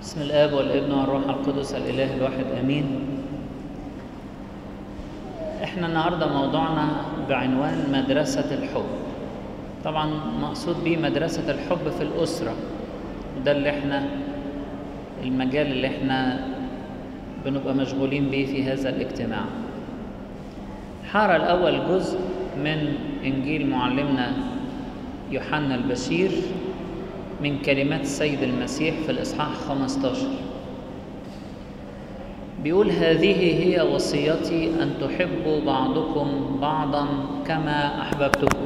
بسم الآب والابن والروح القدس الإله الواحد آمين احنا النهارده موضوعنا بعنوان مدرسة الحب طبعا مقصود بيه مدرسة الحب في الأسرة وده اللي احنا المجال اللي احنا بنبقى مشغولين بيه في هذا الاجتماع حار الأول جزء من إنجيل معلمنا يوحنا البشير من كلمات السيد المسيح في الإصحاح 15 بيقول هذه هي وصيتي أن تحبوا بعضكم بعضا كما أحببتكم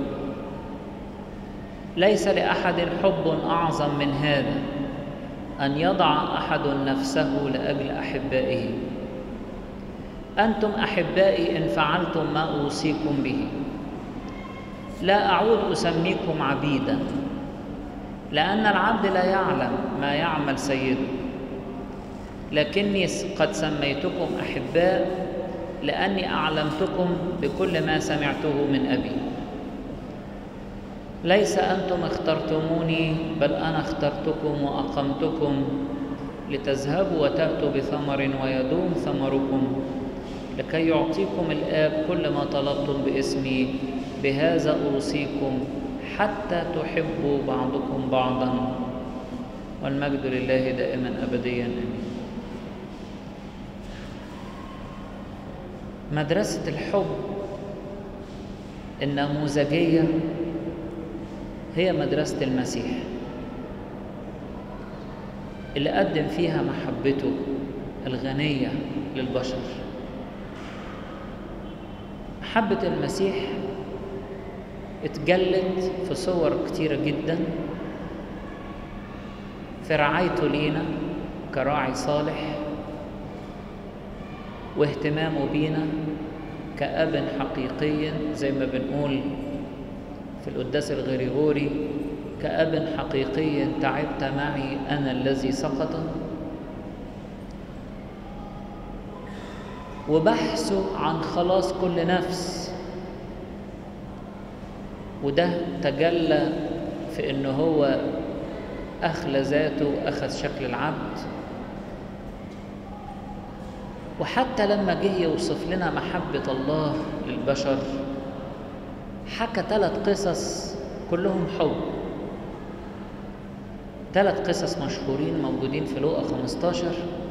ليس لأحد حب أعظم من هذا أن يضع أحد نفسه لأجل أحبائه أنتم أحبائي إن فعلتم ما أوصيكم به لا أعود أسميكم عبيدا لأن العبد لا يعلم ما يعمل سيده لكني قد سميتكم أحباء لأني أعلمتكم بكل ما سمعته من أبي ليس أنتم اخترتموني بل أنا اخترتكم وأقمتكم لتذهبوا وتأتوا بثمر ويدوم ثمركم لكي يعطيكم الآب كل ما طلبتم باسمي بهذا أوصيكم حتى تحبوا بعضكم بعضا والمجد لله دائما أبديا آمين مدرسة الحب النموذجية هي مدرسة المسيح اللي قدم فيها محبته الغنية للبشر محبة المسيح اتجلت في صور كتيرة جدا في رعايته لينا كراعي صالح واهتمامه بينا كأب حقيقي زي ما بنقول في القداس الغريغوري كأب حقيقي تعبت معي أنا الذي سقط وبحثه عن خلاص كل نفس وده تجلى في ان هو اخلى ذاته واخذ شكل العبد وحتى لما جه يوصف لنا محبة الله للبشر حكى ثلاث قصص كلهم حب ثلاث قصص مشهورين موجودين في لوقا 15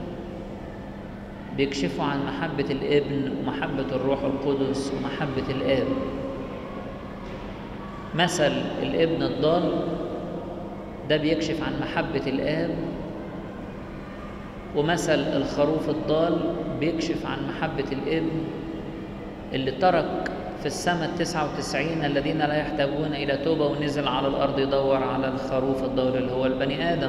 بيكشفوا عن محبة الابن ومحبة الروح القدس ومحبة الآب مثل الابن الضال ده بيكشف عن محبة الآب ومثل الخروف الضال بيكشف عن محبة الابن اللي ترك في السماء التسعة وتسعين الذين لا يحتاجون إلى توبة ونزل على الأرض يدور على الخروف الضال اللي هو البني آدم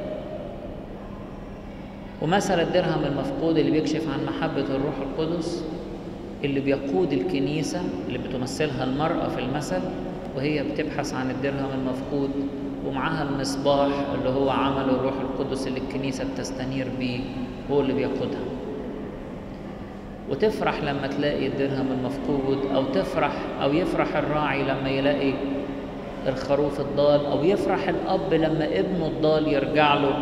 ومثل الدرهم المفقود اللي بيكشف عن محبة الروح القدس اللي بيقود الكنيسة اللي بتمثلها المرأة في المثل وهي بتبحث عن الدرهم المفقود ومعاها المصباح اللي هو عمل الروح القدس اللي الكنيسة بتستنير بيه هو اللي بيقودها وتفرح لما تلاقي الدرهم المفقود أو تفرح أو يفرح الراعي لما يلاقي الخروف الضال أو يفرح الأب لما ابنه الضال يرجع له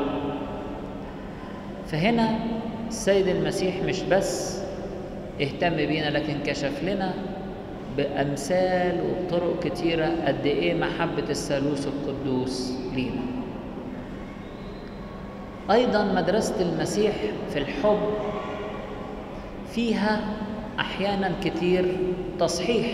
فهنا السيد المسيح مش بس اهتم بينا لكن كشف لنا بأمثال وبطرق كتيرة قد إيه محبة الثالوث القدوس لينا أيضا مدرسة المسيح في الحب فيها أحيانا كتير تصحيح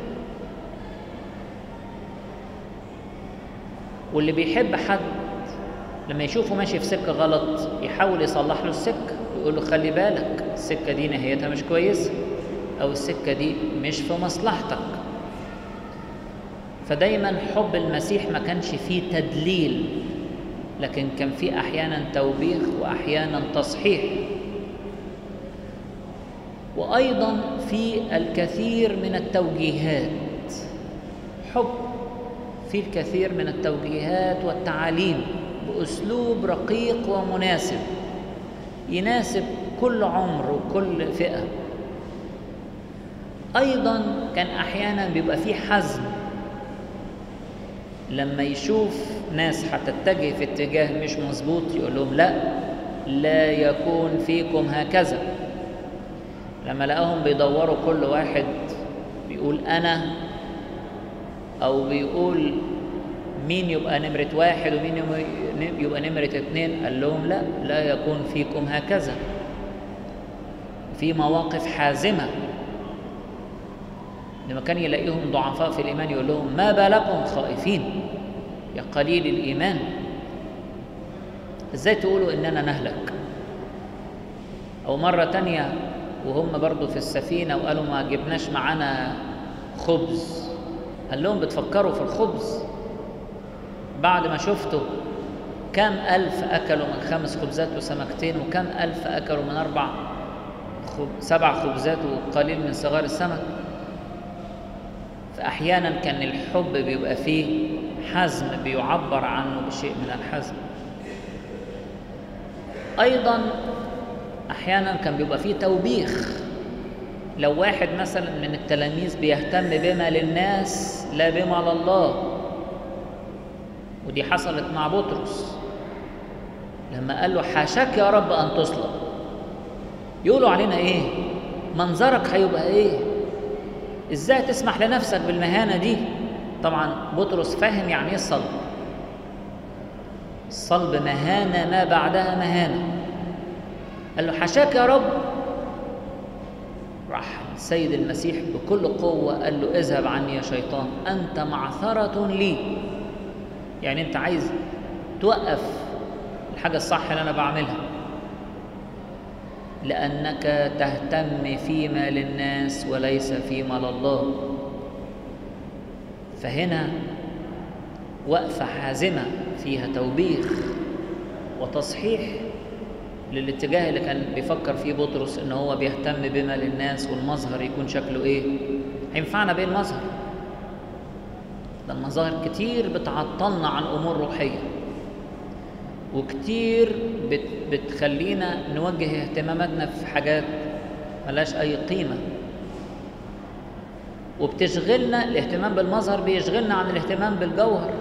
واللي بيحب حد لما يشوفه ماشي في سكة غلط يحاول يصلح له السكة ويقول له خلي بالك السكة دي نهايتها مش كويسة أو السكة دي مش في مصلحتك فدايما حب المسيح ما كانش فيه تدليل لكن كان فيه أحيانا توبيخ وأحيانا تصحيح وأيضا في الكثير من التوجيهات حب في الكثير من التوجيهات والتعاليم بأسلوب رقيق ومناسب يناسب كل عمر وكل فئة أيضا كان أحيانا بيبقى فيه حزم لما يشوف ناس هتتجه في اتجاه مش مظبوط يقول لهم لا لا يكون فيكم هكذا لما لقاهم بيدوروا كل واحد بيقول أنا أو بيقول مين يبقى نمرة واحد ومين يبقى نمرة اتنين قال لهم لا لا يكون فيكم هكذا في مواقف حازمة لما كان يلاقيهم ضعفاء في الإيمان يقول لهم ما بالكم خائفين يا قليل الإيمان ازاي تقولوا إننا نهلك أو مرة تانية وهم برضو في السفينة وقالوا ما جبناش معانا خبز قال لهم بتفكروا في الخبز بعد ما شفتوا كم ألف أكلوا من خمس خبزات وسمكتين وكم ألف أكلوا من أربع خب... سبع خبزات وقليل من صغار السمك فأحيانا كان الحب بيبقى فيه حزم بيعبر عنه بشيء من الحزم أيضا أحيانا كان بيبقى فيه توبيخ لو واحد مثلا من التلاميذ بيهتم بما للناس لا بما لله ودي حصلت مع بطرس لما قال له حاشاك يا رب أن تصلب يقولوا علينا إيه منظرك هيبقى إيه إزاي تسمح لنفسك بالمهانة دي طبعا بطرس فاهم يعني إيه الصلب الصلب مهانة ما بعدها مهانة قال له حاشاك يا رب راح السيد المسيح بكل قوة قال له اذهب عني يا شيطان أنت معثرة لي يعني أنت عايز توقف الحاجة الصح اللي أنا بعملها لأنك تهتم فيما للناس وليس فيما لله فهنا وقفة حازمة فيها توبيخ وتصحيح للاتجاه اللي كان بيفكر فيه بطرس ان هو بيهتم بما للناس والمظهر يكون شكله ايه هينفعنا بايه المظهر ده المظاهر كتير بتعطلنا عن امور روحيه وكتير بت بتخلينا نوجه اهتماماتنا في حاجات ملاش اي قيمه وبتشغلنا الاهتمام بالمظهر بيشغلنا عن الاهتمام بالجوهر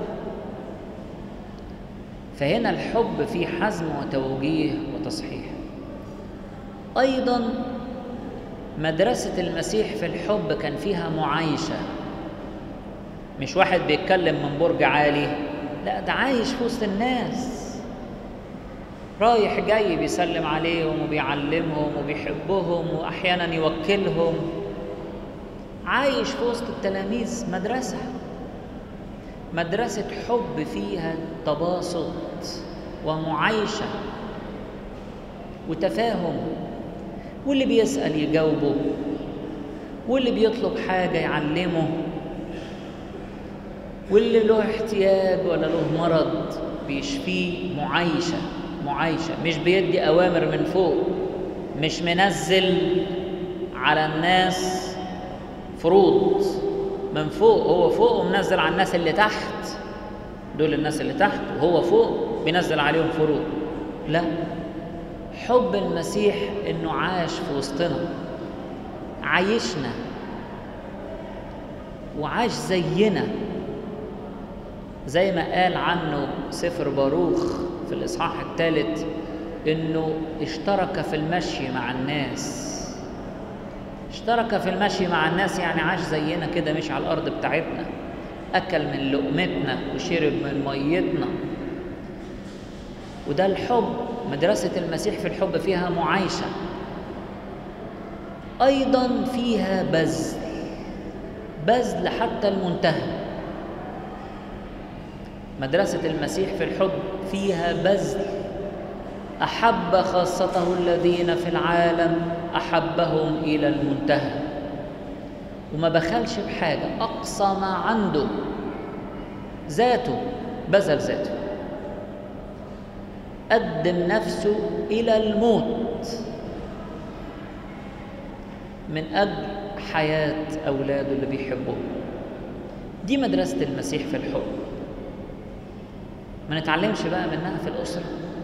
فهنا الحب فيه حزم وتوجيه وتصحيح ايضا مدرسه المسيح في الحب كان فيها معايشه مش واحد بيتكلم من برج عالي لا ده عايش في وسط الناس رايح جاي بيسلم عليهم وبيعلمهم وبيحبهم واحيانا يوكلهم عايش في وسط التلاميذ مدرسه مدرسة حب فيها تباسط ومعايشة وتفاهم واللي بيسأل يجاوبه واللي بيطلب حاجة يعلمه واللي له احتياج ولا له مرض بيشفيه معايشة معايشة مش بيدي أوامر من فوق مش منزل على الناس فروض من فوق هو فوق ومنزل على الناس اللي تحت دول الناس اللي تحت وهو فوق بينزل عليهم فروض لا حب المسيح انه عاش في وسطنا عايشنا وعاش زينا زي ما قال عنه سفر باروخ في الاصحاح الثالث انه اشترك في المشي مع الناس اشترك في المشي مع الناس يعني عاش زينا كده مش على الارض بتاعتنا اكل من لقمتنا وشرب من ميتنا وده الحب مدرسه المسيح في الحب فيها معايشه ايضا فيها بذل بذل حتى المنتهى مدرسه المسيح في الحب فيها بذل احب خاصته الذين في العالم احبهم الى المنتهى وما بخلش بحاجه اقصى ما عنده ذاته بذل ذاته قدم نفسه الى الموت من اجل حياه اولاده اللي بيحبوه دي مدرسه المسيح في الحب ما نتعلمش بقى منها في الاسره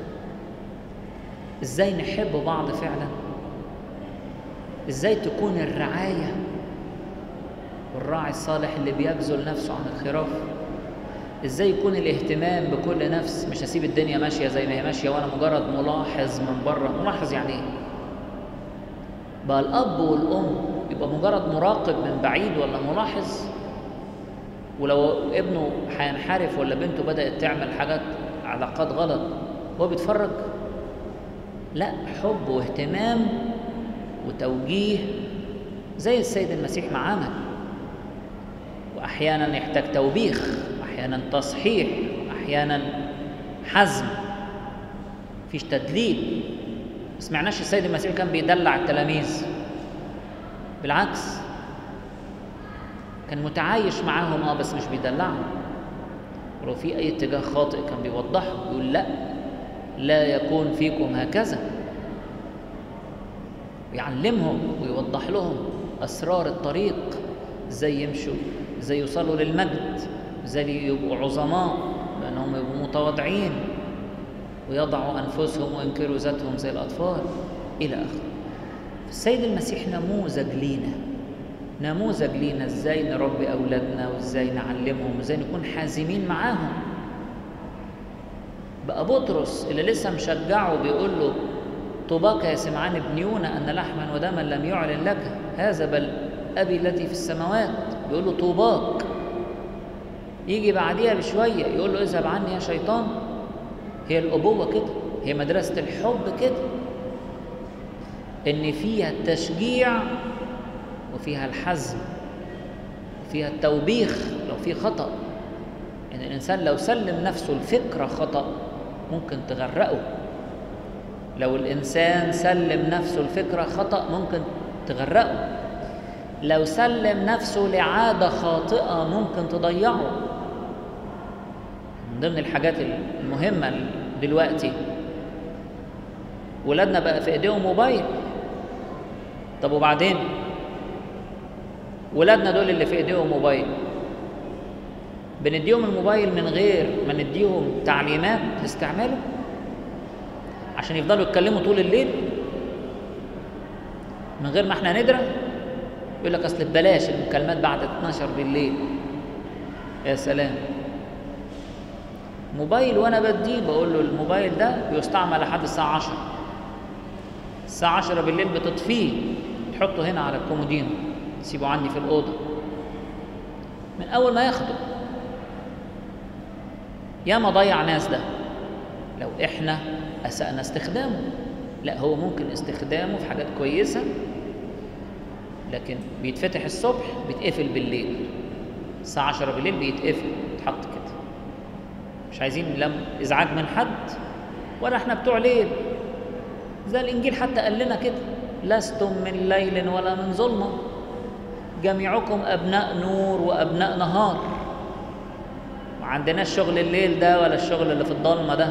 ازاي نحب بعض فعلا ازاي تكون الرعايه والراعي الصالح اللي بيبذل نفسه عن الخراف ازاي يكون الاهتمام بكل نفس مش هسيب الدنيا ماشيه زي ما هي ماشيه وانا مجرد ملاحظ من بره ملاحظ يعني ايه بقى الاب والام يبقى مجرد مراقب من بعيد ولا ملاحظ ولو ابنه هينحرف ولا بنته بدات تعمل حاجات علاقات غلط هو بيتفرج لا حب واهتمام وتوجيه زي السيد المسيح ما عمل واحيانا يحتاج توبيخ احيانا تصحيح احيانا حزم مفيش تدليل ما سمعناش السيد المسيح كان بيدلع التلاميذ بالعكس كان متعايش معاهم اه بس مش بيدلعهم ولو في اي اتجاه خاطئ كان بيوضحه يقول لا لا يكون فيكم هكذا يعلمهم ويوضح لهم اسرار الطريق ازاي يمشوا ازاي يوصلوا للمجد ازاي يبقوا عظماء بانهم يبقوا متواضعين ويضعوا انفسهم وينكروا ذاتهم زي الاطفال الى اخره السيد المسيح نموذج لينا نموذج لينا ازاي نربي اولادنا وازاي نعلمهم وازاي نكون حازمين معاهم بقى بطرس اللي لسه مشجعه بيقول له طوباك يا سمعان ابن يونا ان لحما ودما لم يعلن لك هذا بل ابي التي في السماوات بيقول له طوباك يجي بعديها بشويه يقول له اذهب عني يا شيطان هي الابوه كده هي مدرسه الحب كده ان فيها التشجيع وفيها الحزم وفيها التوبيخ لو في خطأ إن يعني الإنسان لو سلم نفسه لفكرة خطأ ممكن تغرقه لو الإنسان سلم نفسه لفكرة خطأ ممكن تغرقه لو سلم نفسه لعادة خاطئة ممكن تضيعه من ضمن الحاجات المهمة دلوقتي ولادنا بقى في ايديهم موبايل طب وبعدين ولادنا دول اللي في ايديهم موبايل بنديهم الموبايل من غير ما نديهم تعليمات لاستعماله عشان يفضلوا يتكلموا طول الليل من غير ما احنا ندرى يقول لك اصل ببلاش المكالمات بعد 12 بالليل يا سلام موبايل وانا بديه بقول له الموبايل ده بيستعمل لحد الساعه 10 الساعه 10 بالليل بتطفيه تحطه هنا على الكومودينو تسيبه عندي في الاوضه من اول ما ياخده ياما ضيع ناس ده لو احنا اسانا استخدامه لا هو ممكن استخدامه في حاجات كويسه لكن بيتفتح الصبح بيتقفل بالليل الساعه 10 بالليل بيتقفل يتحط كده مش عايزين لا ازعاج من حد ولا احنا بتوع ليل زي الانجيل حتى قال لنا كده لستم من ليل ولا من ظلمه جميعكم ابناء نور وابناء نهار ما عندناش شغل الليل ده ولا الشغل اللي في الضلمه ده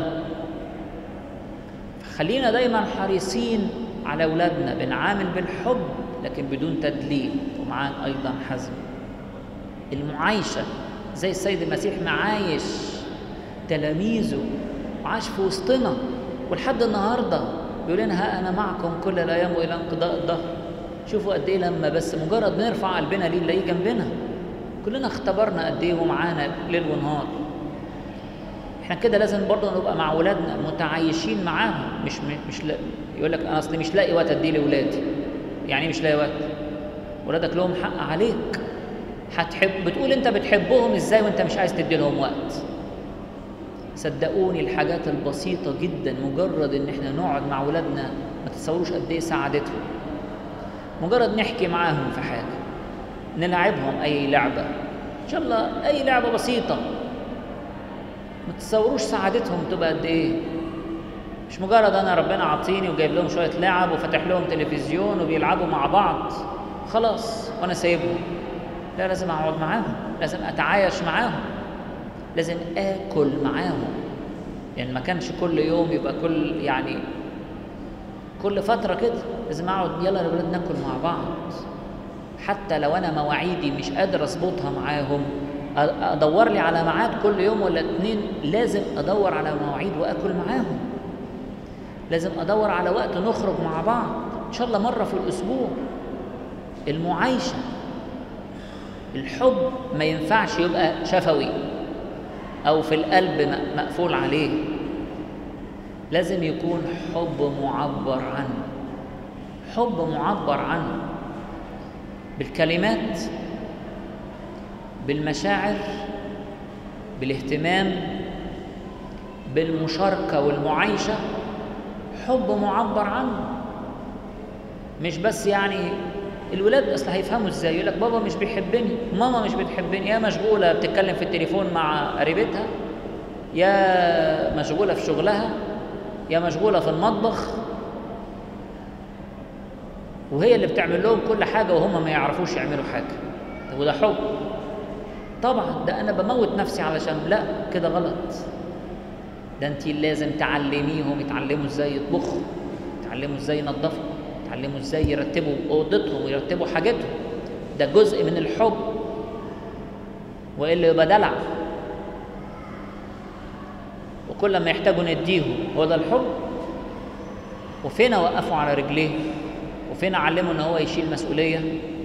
خلينا دايما حريصين على اولادنا بنعامل بالحب لكن بدون تدليل ومعاه ايضا حزم المعايشه زي السيد المسيح معايش تلاميذه وعاش في وسطنا ولحد النهارده بيقول لنا ها انا معكم كل الايام والى انقضاء الدهر شوفوا قد ايه لما بس مجرد نرفع قلبنا ليه نلاقيه جنبنا كلنا اختبرنا قد ايه هو معانا ليل ونهار احنا كده لازم برضه نبقى مع اولادنا متعايشين معاهم مش مش لا يقول لك انا اصلي مش لاقي وقت اديه لاولادي يعني ايه مش لاقي وقت ولادك لهم حق عليك هتحب بتقول انت بتحبهم ازاي وانت مش عايز تدي لهم وقت صدقوني الحاجات البسيطة جدا مجرد ان احنا نقعد مع ولادنا ما تتصوروش قد ايه سعادتهم مجرد نحكي معاهم في حاجة نلعبهم اي لعبة ان شاء الله اي لعبة بسيطة ما تتصوروش سعادتهم تبقى قد ايه مش مجرد انا ربنا عاطيني وجايب لهم شوية لعب وفتح لهم تلفزيون وبيلعبوا مع بعض خلاص وانا سايبهم لا لازم اقعد معاهم لازم اتعايش معاهم لازم اكل معاهم يعني ما كانش كل يوم يبقى كل يعني كل فترة كده لازم اقعد يلا يا ولاد ناكل مع بعض حتى لو انا مواعيدي مش قادر اظبطها معاهم ادور لي على ميعاد كل يوم ولا اتنين لازم ادور على مواعيد واكل معاهم لازم ادور على وقت نخرج مع بعض ان شاء الله مرة في الاسبوع المعايشة الحب ما ينفعش يبقى شفوي او في القلب مقفول عليه لازم يكون حب معبر عنه حب معبر عنه بالكلمات بالمشاعر بالاهتمام بالمشاركة والمعايشة حب معبر عنه مش بس يعني الولاد اصل هيفهموا ازاي يقول لك بابا مش بيحبني ماما مش بتحبني يا مشغوله بتتكلم في التليفون مع قريبتها يا مشغوله في شغلها يا مشغوله في المطبخ وهي اللي بتعمل لهم كل حاجه وهم ما يعرفوش يعملوا حاجه طب وده حب طبعا ده انا بموت نفسي علشان لا كده غلط ده انت لازم تعلميهم يتعلموا ازاي يطبخوا يتعلموا ازاي ينظفوا يتعلموا ازاي يرتبوا اوضتهم ويرتبوا حاجتهم ده جزء من الحب والا يبقى دلع وكل ما يحتاجوا نديهم هو ده الحب وفين اوقفه على رجليه وفين اعلمه ان هو يشيل مسؤوليه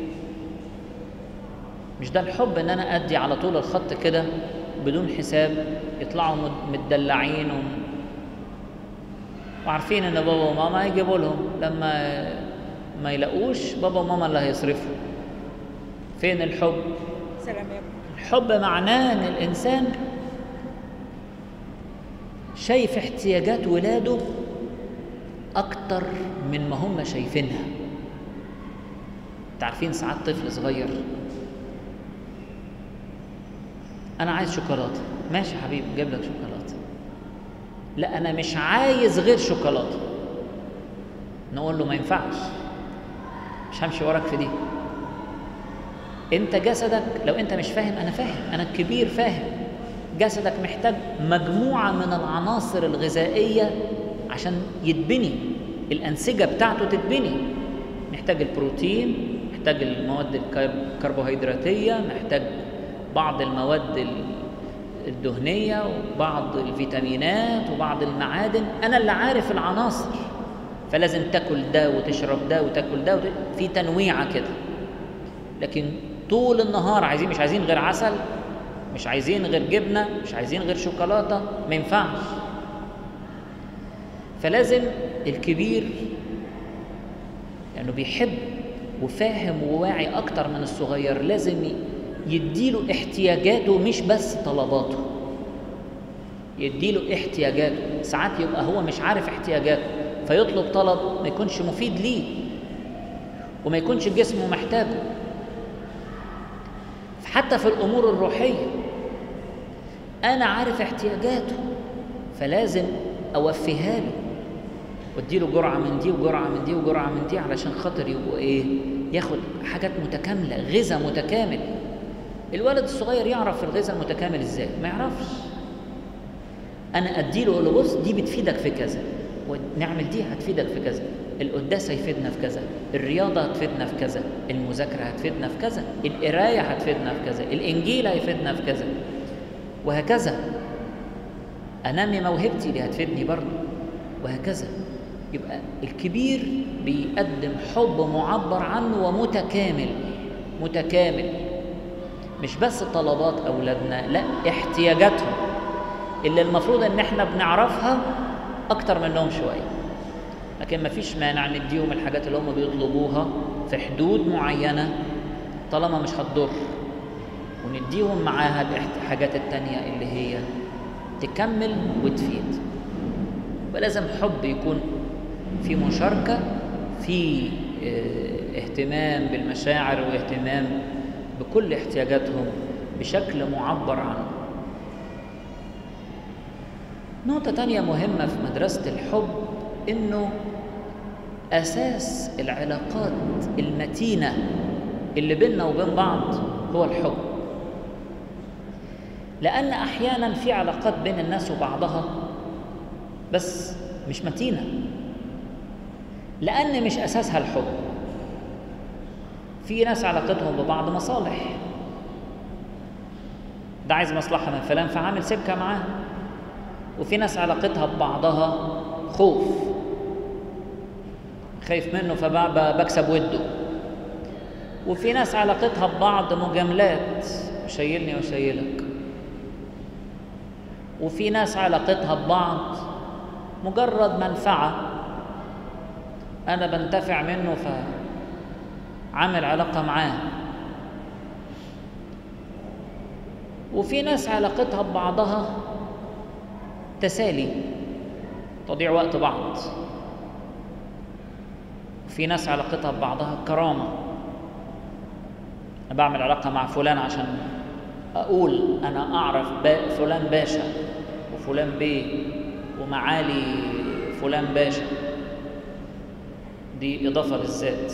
مش ده الحب ان انا ادي على طول الخط كده بدون حساب يطلعوا متدلعين و... وعارفين ان بابا وماما هيجيبوا لهم لما ما يلاقوش بابا وماما اللي هيصرفوا فين الحب سلام يا الحب معناه ان الانسان شايف احتياجات ولاده اكتر من ما هم شايفينها عارفين ساعات طفل صغير انا عايز شوكولاته ماشي يا حبيبي جايب لك شوكولاته لا انا مش عايز غير شوكولاته نقول له ما ينفعش مش همشي وراك في دي انت جسدك لو انت مش فاهم انا فاهم انا الكبير فاهم جسدك محتاج مجموعه من العناصر الغذائيه عشان يتبني الانسجه بتاعته تتبني محتاج البروتين محتاج المواد الكربوهيدراتيه محتاج بعض المواد الدهنيه وبعض الفيتامينات وبعض المعادن انا اللي عارف العناصر فلازم تاكل ده وتشرب ده وتاكل ده وت... في تنويعه كده لكن طول النهار عايزين مش عايزين غير عسل مش عايزين غير جبنه مش عايزين غير شوكولاته ما ينفعش فلازم الكبير لانه يعني بيحب وفاهم وواعي اكتر من الصغير لازم يديله احتياجاته مش بس طلباته يديله احتياجاته ساعات يبقى هو مش عارف احتياجاته فيطلب طلب ما يكونش مفيد ليه وما يكونش جسمه محتاجه حتى في الامور الروحيه انا عارف احتياجاته فلازم اوفيها له واديله جرعه من دي وجرعه من دي وجرعه من دي علشان خاطر يبقوا ايه ياخد حاجات متكامله غذاء متكامل الولد الصغير يعرف الغذاء المتكامل ازاي ما يعرفش انا اديله اقول له بص دي بتفيدك في كذا ونعمل دي هتفيدك في كذا القداس هيفيدنا في كذا الرياضة هتفيدنا في كذا المذاكرة هتفيدنا في كذا القراية هتفيدنا في كذا الإنجيل هيفيدنا في كذا وهكذا أنمي موهبتي دي هتفيدني برضه وهكذا يبقى الكبير بيقدم حب معبر عنه ومتكامل متكامل مش بس طلبات أولادنا لا احتياجاتهم اللي المفروض إن احنا بنعرفها أكتر منهم شوية لكن ما فيش مانع نديهم الحاجات اللي هم بيطلبوها في حدود معينة طالما مش هتضر ونديهم معاها الحاجات التانية اللي هي تكمل وتفيد ولازم حب يكون في مشاركة في اهتمام بالمشاعر واهتمام بكل احتياجاتهم بشكل معبر عنه نقطة تانية مهمة في مدرسة الحب إنه أساس العلاقات المتينة اللي بيننا وبين بعض هو الحب لأن أحيانا في علاقات بين الناس وبعضها بس مش متينة لأن مش أساسها الحب في ناس علاقتهم ببعض مصالح ده عايز مصلحة من فلان فعامل سكة معاه وفي ناس علاقتها ببعضها خوف خايف منه فبكسب وده وفي ناس علاقتها ببعض مجاملات شيلني وشيلك وفي ناس علاقتها ببعض مجرد منفعة أنا بنتفع منه فعامل علاقة معاه وفي ناس علاقتها ببعضها تسالي تضيع وقت بعض وفي ناس علاقتها ببعضها كرامة أنا بعمل علاقة مع فلان عشان أقول أنا أعرف فلان باشا وفلان بيه ومعالي فلان باشا دي إضافة للذات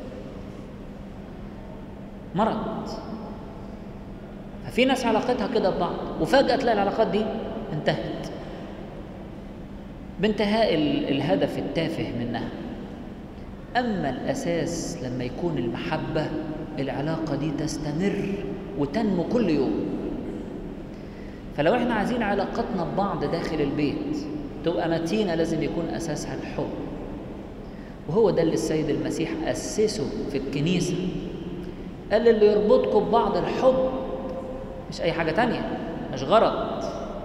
مرض ففي ناس علاقتها كده ببعض وفجأة تلاقي العلاقات دي انتهت بانتهاء الهدف التافه منها أما الأساس لما يكون المحبة العلاقة دي تستمر وتنمو كل يوم فلو احنا عايزين علاقتنا ببعض داخل البيت تبقى متينة لازم يكون أساسها الحب وهو ده اللي السيد المسيح أسسه في الكنيسة قال اللي يربطكم ببعض الحب مش أي حاجة تانية مش غرض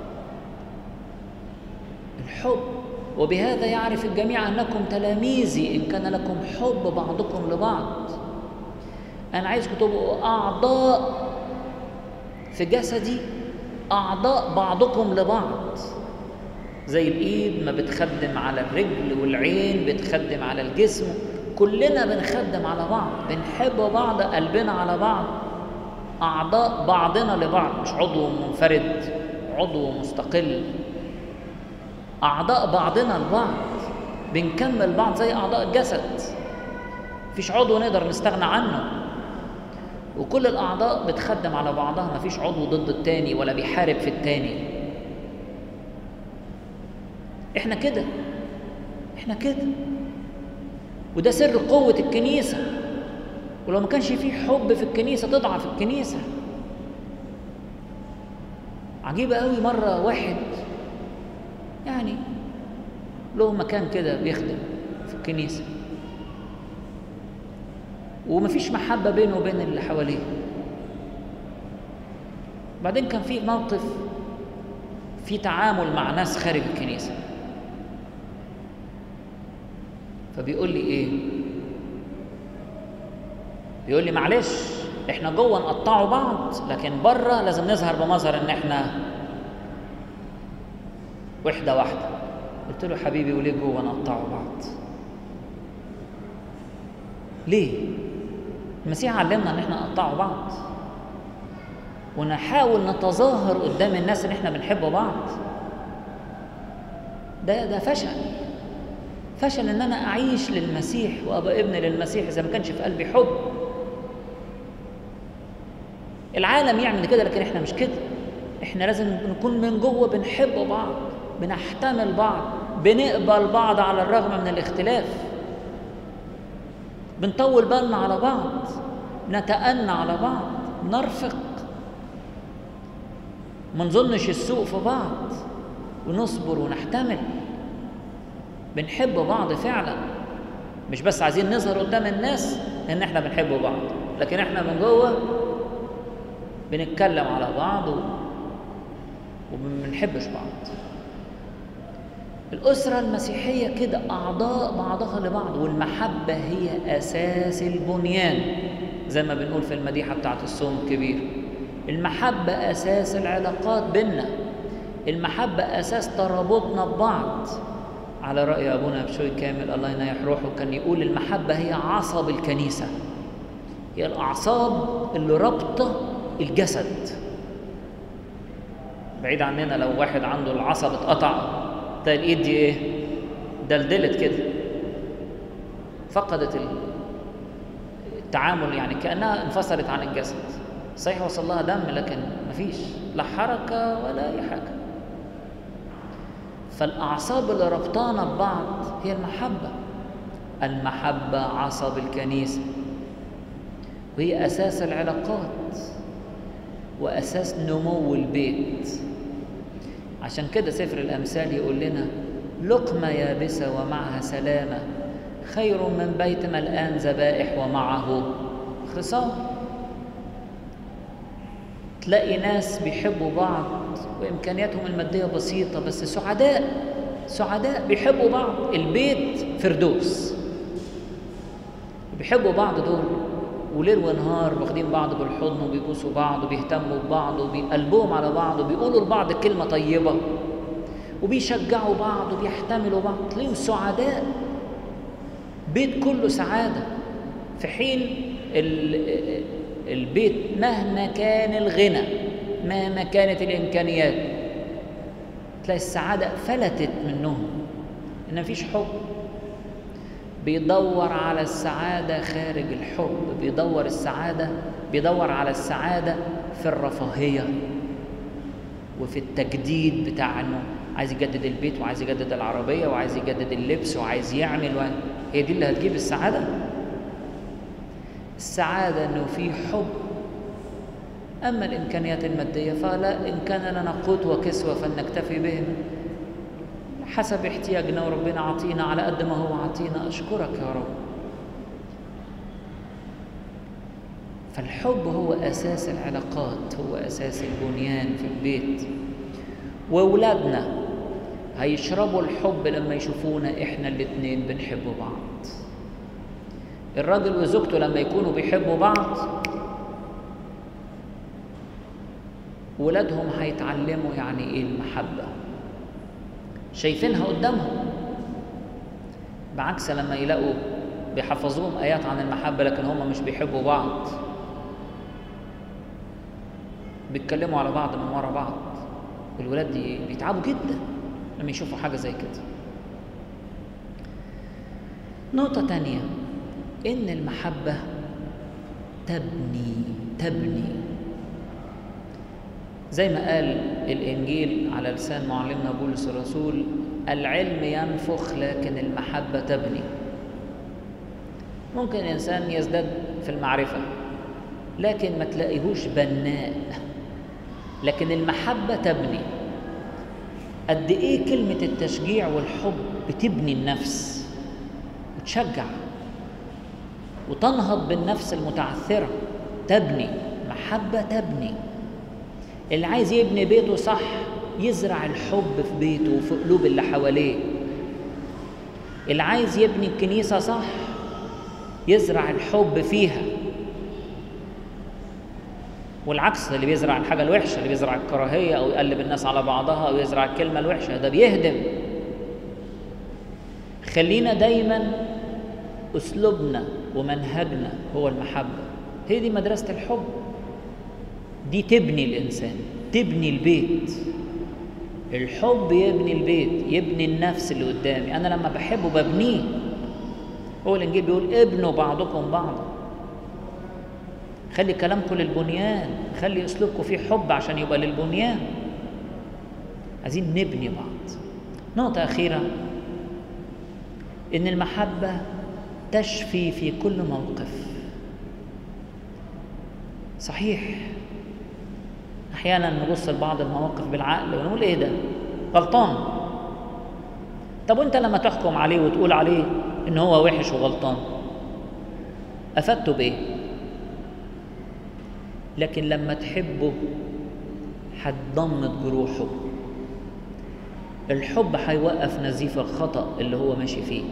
الحب وبهذا يعرف الجميع أنكم تلاميذي إن كان لكم حب بعضكم لبعض أنا عايزكم تبقوا أعضاء في جسدي أعضاء بعضكم لبعض زي الإيد ما بتخدم على الرجل والعين بتخدم على الجسم كلنا بنخدم على بعض بنحب بعض قلبنا على بعض أعضاء بعضنا لبعض مش عضو منفرد عضو مستقل أعضاء بعضنا لبعض بنكمل بعض زي أعضاء الجسد مفيش عضو نقدر نستغنى عنه وكل الأعضاء بتخدم على بعضها مفيش عضو ضد التاني ولا بيحارب في التاني احنا كده احنا كده وده سر قوة الكنيسة ولو ما كانش فيه حب في الكنيسة تضعف الكنيسة عجيبة قوي مرة واحد يعني له مكان كده بيخدم في الكنيسة ومفيش محبة بينه وبين اللي حواليه بعدين كان في موقف في تعامل مع ناس خارج الكنيسة فبيقول لي ايه بيقول لي معلش احنا جوه نقطعوا بعض لكن بره لازم نظهر بمظهر ان احنا وحدة واحدة قلت له حبيبي وليه جوه نقطعوا بعض ليه المسيح علمنا ان احنا نقطعوا بعض ونحاول نتظاهر قدام الناس ان احنا بنحب بعض ده ده فشل فشل ان انا اعيش للمسيح وابقى ابن للمسيح اذا ما كانش في قلبي حب العالم يعمل كده لكن احنا مش كده احنا لازم نكون من جوه بنحب بعض بنحتمل بعض بنقبل بعض على الرغم من الاختلاف بنطول بالنا على بعض نتأنى على بعض نرفق ما نظنش السوء في بعض ونصبر ونحتمل بنحب بعض فعلا مش بس عايزين نظهر قدام الناس ان احنا بنحب بعض لكن احنا من جوه بنتكلم على بعض و... وما بنحبش بعض الأسرة المسيحية كده أعضاء بعضها لبعض والمحبة هي أساس البنيان زي ما بنقول في المديحة بتاعت الصوم الكبير المحبة أساس العلاقات بينا المحبة أساس ترابطنا ببعض على رأي أبونا بشوي كامل الله ينيح روحه كان يقول المحبة هي عصب الكنيسة هي الأعصاب اللي رابطة الجسد بعيد عننا لو واحد عنده العصب اتقطع تلاقي الايد دي ايه دلدلت كده فقدت التعامل يعني كانها انفصلت عن الجسد صحيح وصل لها دم لكن مفيش لا حركه ولا اي حاجه فالاعصاب اللي ربطانا ببعض هي المحبه المحبه عصب الكنيسه وهي اساس العلاقات واساس نمو البيت عشان كده سفر الامثال يقول لنا لقمه يابسه ومعها سلامه خير من بيت ملآن ذبائح ومعه خصام تلاقي ناس بيحبوا بعض وامكانياتهم الماديه بسيطه بس سعداء سعداء بيحبوا بعض البيت فردوس بيحبوا بعض دول وليل ونهار واخدين بعض بالحضن وبيبوسوا بعض وبيهتموا ببعض وبيقلبوهم على بعض وبيقولوا لبعض كلمه طيبه وبيشجعوا بعض وبيحتملوا بعض تلاقيهم سعداء بيت كله سعاده في حين البيت مهما كان الغنى مهما كانت الامكانيات تلاقي السعاده فلتت منهم ان مفيش حب بيدور على السعاده خارج الحب بيدور السعاده بيدور على السعاده في الرفاهيه وفي التجديد بتاع انه عايز يجدد البيت وعايز يجدد العربيه وعايز يجدد اللبس وعايز يعمل وعايز هي دي اللي هتجيب السعاده السعاده انه في حب أما الإمكانيات المادية فلا إن كان لنا قوت وكسوة فلنكتفي بهم حسب احتياجنا وربنا عطينا على قد ما هو عطينا أشكرك يا رب فالحب هو أساس العلاقات هو أساس البنيان في البيت وأولادنا هيشربوا الحب لما يشوفونا إحنا الاتنين بنحب بعض الراجل وزوجته لما يكونوا بيحبوا بعض ولادهم هيتعلموا يعني ايه المحبة شايفينها قدامهم بعكس لما يلاقوا بيحفظوهم آيات عن المحبة لكن هم مش بيحبوا بعض بيتكلموا على بعض من ورا بعض الولاد دي بيتعبوا جدا لما يشوفوا حاجة زي كده نقطة تانية إن المحبة تبني تبني زي ما قال الإنجيل على لسان معلمنا بولس الرسول العلم ينفخ لكن المحبة تبني ممكن الإنسان يزداد في المعرفة لكن ما تلاقيهوش بناء لكن المحبة تبني قد إيه كلمة التشجيع والحب بتبني النفس وتشجع وتنهض بالنفس المتعثرة تبني محبة تبني اللي عايز يبني بيته صح يزرع الحب في بيته وفي قلوب اللي حواليه اللي عايز يبني الكنيسة صح يزرع الحب فيها والعكس اللي بيزرع الحاجة الوحشة اللي بيزرع الكراهية أو يقلب الناس على بعضها أو يزرع الكلمة الوحشة ده بيهدم خلينا دايما أسلوبنا ومنهجنا هو المحبة هي دي مدرسة الحب دي تبني الإنسان تبني البيت الحب يبني البيت يبني النفس اللي قدامي أنا لما بحبه ببنيه هو الإنجيل بيقول ابنوا بعضكم بعضا خلي كلامكم للبنيان خلي أسلوبكم فيه حب عشان يبقى للبنيان عايزين نبني بعض نقطة أخيرة إن المحبة تشفي في كل موقف صحيح احيانا نبص لبعض المواقف بالعقل ونقول ايه ده غلطان طب وانت لما تحكم عليه وتقول عليه ان هو وحش وغلطان افدته بايه لكن لما تحبه هتضمد جروحه الحب هيوقف نزيف الخطأ اللي هو ماشي فيه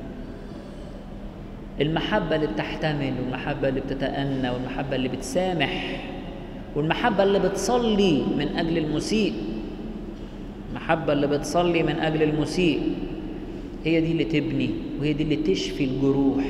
المحبة اللي بتحتمل والمحبة اللي بتتأنى والمحبة اللي بتسامح والمحبة اللي بتصلي من أجل المسيء المحبة اللي بتصلي من أجل المسيء هي دي اللي تبني وهي دي اللي تشفي الجروح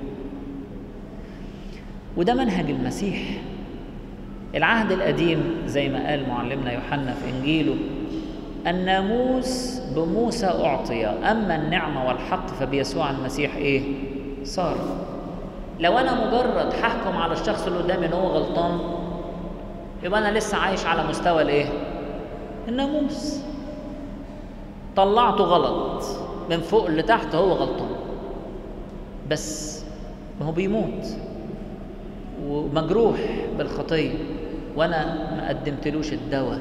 وده منهج المسيح العهد القديم زي ما قال معلمنا يوحنا في إنجيله الناموس بموسى أعطي أما النعمة والحق فبيسوع المسيح إيه؟ صار لو أنا مجرد هحكم على الشخص اللي قدامي إن هو غلطان يبقى أنا لسه عايش على مستوى الإيه؟ الناموس طلعته غلط من فوق لتحت هو غلطان بس ما هو بيموت ومجروح بالخطية وأنا ما قدمتلوش الدواء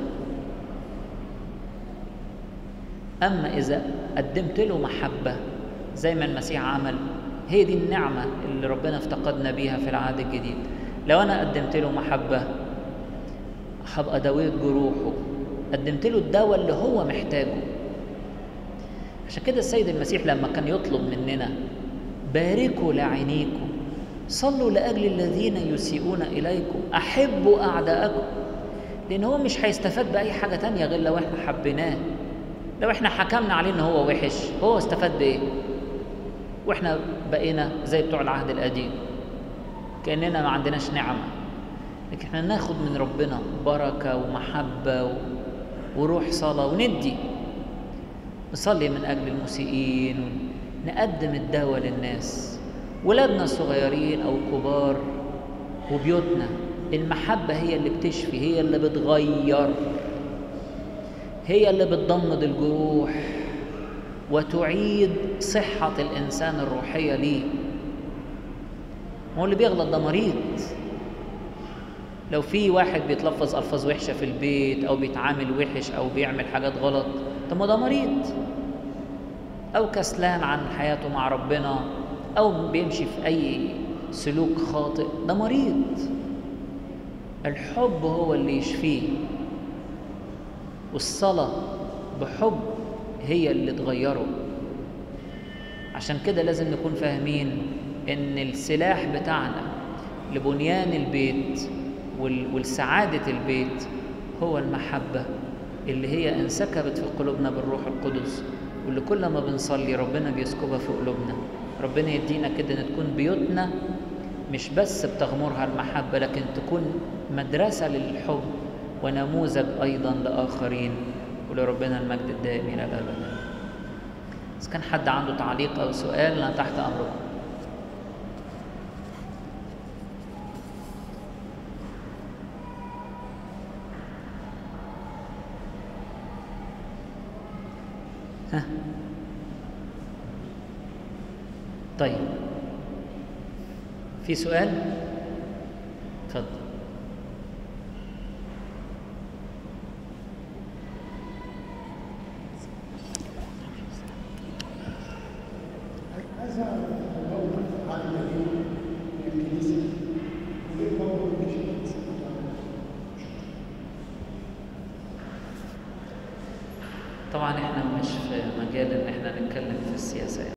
أما إذا قدمت له محبة زي ما المسيح عمل هي دي النعمة اللي ربنا افتقدنا بيها في العهد الجديد لو أنا قدمت له محبة هبقى دويت جروحه قدمت له الدواء اللي هو محتاجه عشان كده السيد المسيح لما كان يطلب مننا باركوا لعينيكم صلوا لاجل الذين يسيئون اليكم احبوا اعداءكم لان هو مش هيستفاد باي حاجه تانية غير لو احنا حبيناه لو احنا حكمنا عليه ان هو وحش هو استفاد بايه واحنا بقينا زي بتوع العهد القديم كاننا ما عندناش نعمه لكن احنا ناخد من ربنا بركه ومحبه و... وروح صلاه وندي نصلي من اجل المسيئين نقدم الدواء للناس ولادنا الصغيرين او كبار وبيوتنا المحبه هي اللي بتشفي هي اللي بتغير هي اللي بتضمد الجروح وتعيد صحة الإنسان الروحية ليه هو اللي بيغلط ده مريض لو في واحد بيتلفظ ألفاظ وحشة في البيت أو بيتعامل وحش أو بيعمل حاجات غلط طب ما ده مريض أو كسلان عن حياته مع ربنا أو بيمشي في أي سلوك خاطئ ده مريض الحب هو اللي يشفيه والصلاة بحب هي اللي تغيره عشان كده لازم نكون فاهمين ان السلاح بتاعنا لبنيان البيت والسعادة البيت هو المحبة اللي هي انسكبت في قلوبنا بالروح القدس واللي كل ما بنصلي ربنا بيسكبها في قلوبنا ربنا يدينا كده ان تكون بيوتنا مش بس بتغمرها المحبة لكن تكون مدرسة للحب ونموذج أيضا لآخرين ولربنا المجد الدائم إلى الأبد إذا كان حد عنده تعليق أو سؤال أنا تحت أمركم ها طيب في سؤال اتفضل طبعا احنا مش في مجال ان احنا نتكلم في السياسه